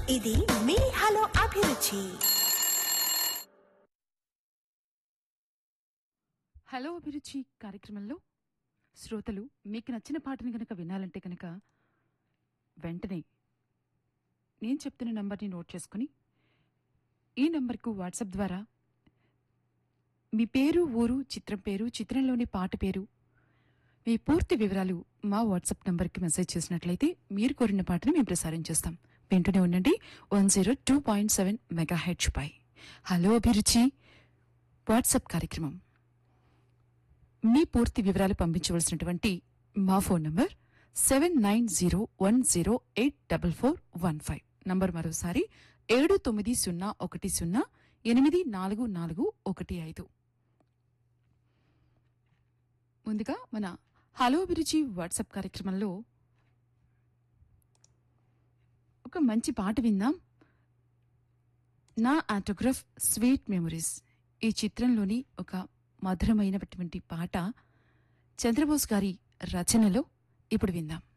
ఇది మీ హలో అభిరుచి హలో అభిరుచి కార్యక్రమంలో శ్రోతలు మీకు నచ్చిన పాటను కనుక వినాలంటే కనుక వెంటనే నేను చెప్తున్న నంబర్ని నోట్ చేసుకుని ఈ నంబర్కు వాట్సాప్ ద్వారా మీ పేరు ఊరు చిత్రం పేరు చిత్రంలోని పాట పేరు మీ పూర్తి వివరాలు మా వాట్సాప్ నంబర్కి మెసేజ్ చేసినట్లయితే మీరు కోరిన పాటను మేము ప్రసారం చేస్తాం వింటూనే ఉండండి one zero two point seven mega H పై హలో అభిరుచి వాట్సాప్ కార్యక్రమం మీ పూర్తి వివరాలు పంపించవలసినటువంటి మా phone number seven nine zero one zero eight double four one five number మరోసారి ఏడు తొమ్మిది సున్నా ఒకటి సున్నా ఎనిమిది నాలుగు నాలుగు ఒకటి ఐదు ముందుగా మన హలో అభిరుచి వాట్సాప్ కార్యక్రమంలో ఒక మంచి పాట విందాం నా ఆటోగ్రాఫ్ స్వీట్ మెమరీస్ ఈ చిత్రంలోని ఒక మధురమైనటువంటి పాట చంద్రబోస్ గారి రచనలో ఇప్పుడు విందాం